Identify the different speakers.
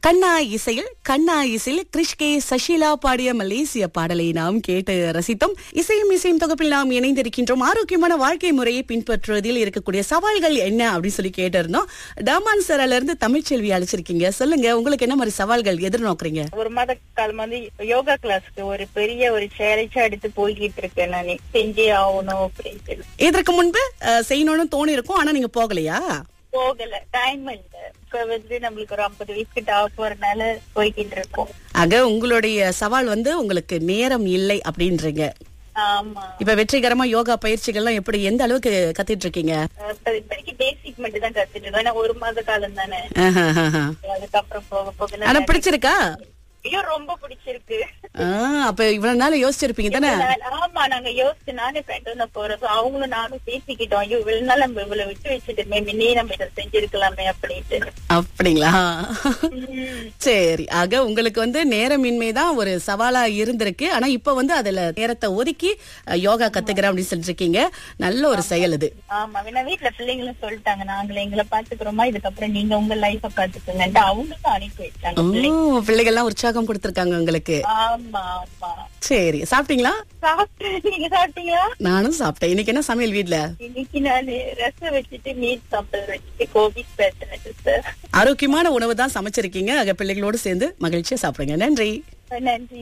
Speaker 1: கண்ணா இசையில் கண்ணா இசையில் கிருஷ்கே சஷிலா பாடிய மலேசிய பாடலை நாம் கேட்டு ரசித்தோம் இசையும் இசையும் தொகுப்பில் நாம் இணைந்திருக்கின்றோம் ஆரோக்கியமான வாழ்க்கை முறையை பின்பற்றுவதில் இருக்கக்கூடிய சவால்கள் என்ன அப்படின்னு சொல்லி கேட்டிருந்தோம் டாமான் சரால இருந்து தமிழ்ச்செல்வி அழைச்சிருக்கீங்க சொல்லுங்க உங்களுக்கு என்ன மாதிரி சவால்கள் எதிர்நோக்குறீங்க
Speaker 2: ஒரு மாத காலம் வந்து யோகா கிளாஸ்க்கு ஒரு பெரிய ஒரு சேலஞ்சா எடுத்து போய்கிட்டு இருக்கேன் நான் செஞ்சே ஆகணும் அப்படின்ட்டு
Speaker 1: இதற்கு முன்பு அஹ், செய்யணும்னு தோணி இருக்கும் ஆனா நீங்க போகலையா
Speaker 2: போகல டைம் இல்ல இப்ப வந்து நம்மளுக்கு ஒரு ஐம்பது வயசுக்கு ஆக போறதுனால போய்கிட்டு இருக்கோம்
Speaker 1: ஆக உங்களுடைய சவால் வந்து உங்களுக்கு நேரம் இல்லை அப்படின்றீங்க
Speaker 2: ஆமா
Speaker 1: இப்ப வெற்றிகரமா யோகா பயிற்சிகள்லாம் எப்படி எந்த அளவுக்கு கத்திட்டு இருக்கீங்க
Speaker 2: இப்ப இப்போதைக்கு பேசிக் மட்டும் தான் கத்துட்டு இருக்கோம் ஏன்னா ஒரு மாத காலம் தானே
Speaker 1: ஆஹா, ஆஹா.
Speaker 2: அதுக்கப்புறம் போக போக
Speaker 1: ஆனா
Speaker 2: நான்
Speaker 1: பிடிச்சிருக்கா
Speaker 2: ஐயோ ரொம்ப பிடிச்சிருக்கு
Speaker 1: ஆ, அப்ப இவ்வளவு நாள் யோசிச்சிருப்பீங்க தானே
Speaker 2: நான்- ஆமா நாங்க யோசிச்சு நானே ஃப்ரெண்டு போறோம் அவங்களும் நானும் பேசிக்கிட்டோம் ஐயோ இவ்வளவு நாள் நம்ம இவ்வளவு விட்டு வச்சுட்டுமே முன்னே நம்ம இதை செஞ்சிருக்கலாமே அப்படின்ட்டு
Speaker 1: அப்படிங்களா
Speaker 2: உம்.
Speaker 1: சரி ஆக உங்களுக்கு வந்து நேரமின்மை தான் ஒரு சவாலா இருந்திருக்கு ஆனா இப்ப வந்து அதுல நேரத்தை ஒதுக்கி அஹ், யோகா கத்துக்கிறேன் அப்படின்னு சொல்லிட்டு இருக்கீங்க நல்ல ஒரு செயல் இது
Speaker 2: ஆமா ஏன்னா வீட்டுல பிள்ளைங்களும் சொல்லிட்டாங்க நாங்களே எங்களை பாத்துக்கிறோமா இதுக்கப்புறம் நீங்க உங்க லைஃப பாத்துக்கோங்கன்ட்டு அவங்களும் அனுப்பி வச்சாங்க
Speaker 1: ஓ பிள்ளைகள்லாம் உற்சாகம் கொடுத்திருக்காங்க உங்களுக்கு
Speaker 2: ஆமா ஆமா
Speaker 1: சரி சாப்பிட்டீங்களா
Speaker 2: சாப்பிட்டு நீங்க சாப்பிட்டீங்களா
Speaker 1: நானும் சாப்பிட்டேன் இன்னைக்கு என்ன சமையல் வீட்ல
Speaker 2: இன்னைக்கு நான் ரசம் வச்சுட்டு மீன் சாப்பிட வச்சுட்டு கோபி பேசுறேன் சிஸ்டர்
Speaker 1: ஆரோக்கியமான உணவு தான் சமைச்சிருக்கீங்க ஆக பிள்ளைகளோடு சேர்ந்து மகிழ்ச்சியா சாப்பிடுங்க நன்றி
Speaker 2: நன்றி